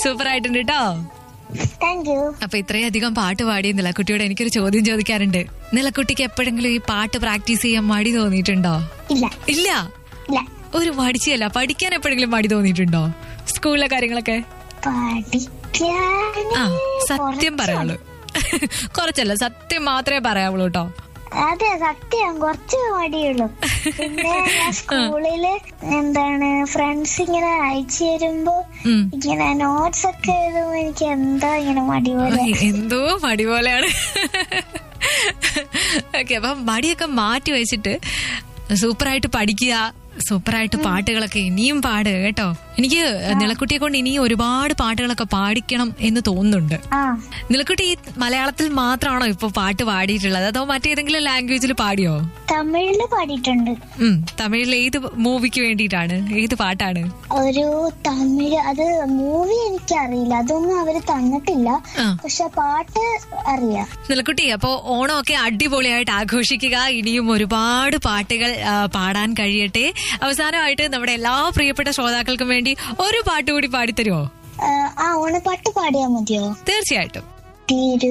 Super ആയിട്ടുണ്ട് കേട്ടോ thank you അപ്പൊ ഇത്രയധികം പാട്ട് പാടിയ നിലക്കുട്ടിയോട് എനിക്കൊരു ചോദ്യം ചോദിക്കാറുണ്ട് നിലക്കുട്ടിക്ക് എപ്പോഴെങ്കിലും ഈ പാട്ട് പ്രാക്ടീസ് ചെയ്യാൻ മടി തോന്നിയിട്ടുണ്ടോ ഇല്ല ഇല്ല ഇല്ല ഒരു മടിച്ചല്ല പഠിക്കാൻ എപ്പോഴെങ്കിലും മടി തോന്നിയിട്ടുണ്ടോ സ്കൂളിലെ കാര്യങ്ങളൊക്കെ പഠിക്കാൻ ആ സത്യം പറയുള്ളൂ കുറച്ചല്ല സത്യം മാത്രമേ പറയാവുള്ളൂ കേട്ടോ അതെ സത്യം കുറച്ച് മടിയുള്ളൂ പിന്നെ ഞാൻ സ്കൂളില് എന്താണ് ഫ്രണ്ട്സ് ഇങ്ങനെ അയച്ചു തരുമ്പോ ഉം. ഇങ്ങനെ നോട്ട്സ് ഒക്കെ എഴുതുമ്പോ എനിക്ക് എന്താ ഇങ്ങനെ മടി പോലെ എന്തോ മടി പോലെയാണ് ഓക്കെ അപ്പൊ മടിയൊക്കെ മാറ്റി വെച്ചിട്ട് സൂപ്പറായിട്ട് പഠിക്കുക സൂപ്പറായിട്ട് പാട്ടുകളൊക്കെ ഇനിയും പാടുക കേട്ടോ എനിക്ക് നിലക്കുട്ടിയെ കൊണ്ട് ഇനിയും ഒരുപാട് പാട്ടുകളൊക്കെ പാടിക്കണം എന്ന് തോന്നുന്നുണ്ട് ആ നിലക്കുട്ടി ഈ മലയാളത്തിൽ മാത്രമാണോ ഇപ്പൊ പാട്ട് പാടിയിട്ടുള്ളത് അതോ മറ്റേതെങ്കിലും ലാംഗ്വേജിൽ പാടിയോ തമിഴില് പാടിയിട്ടുണ്ട് ഉം തമിഴിൽ ഏത് മൂവിക്ക് വേണ്ടിയിട്ടാണ് ഏത് പാട്ടാണ് ഒരു തമിഴ് അത് മൂവി എനിക്കറിയില്ല അതൊന്നും അവര് തന്നിട്ടില്ല ആ. പക്ഷെ പാട്ട് അറിയാം നിലക്കുട്ടി അപ്പോ ഓണമൊക്കെ അടിപൊളിയായിട്ട് ആഘോഷിക്കുക ഇനിയും ഒരുപാട് പാട്ടുകൾ ആ, പാടാൻ കഴിയട്ടെ അവസാനമായിട്ട് നമ്മുടെ എല്ലാ പ്രിയപ്പെട്ട ശ്രോതാക്കൾക്കും വേണ്ടി ഒരു പാട്ട് കൂടി പാടിത്തരുമോ ആ, ആ ഓണപ്പാട്ട് പാടിയാ മതിയോ തീർച്ചയായിട്ടും തിരു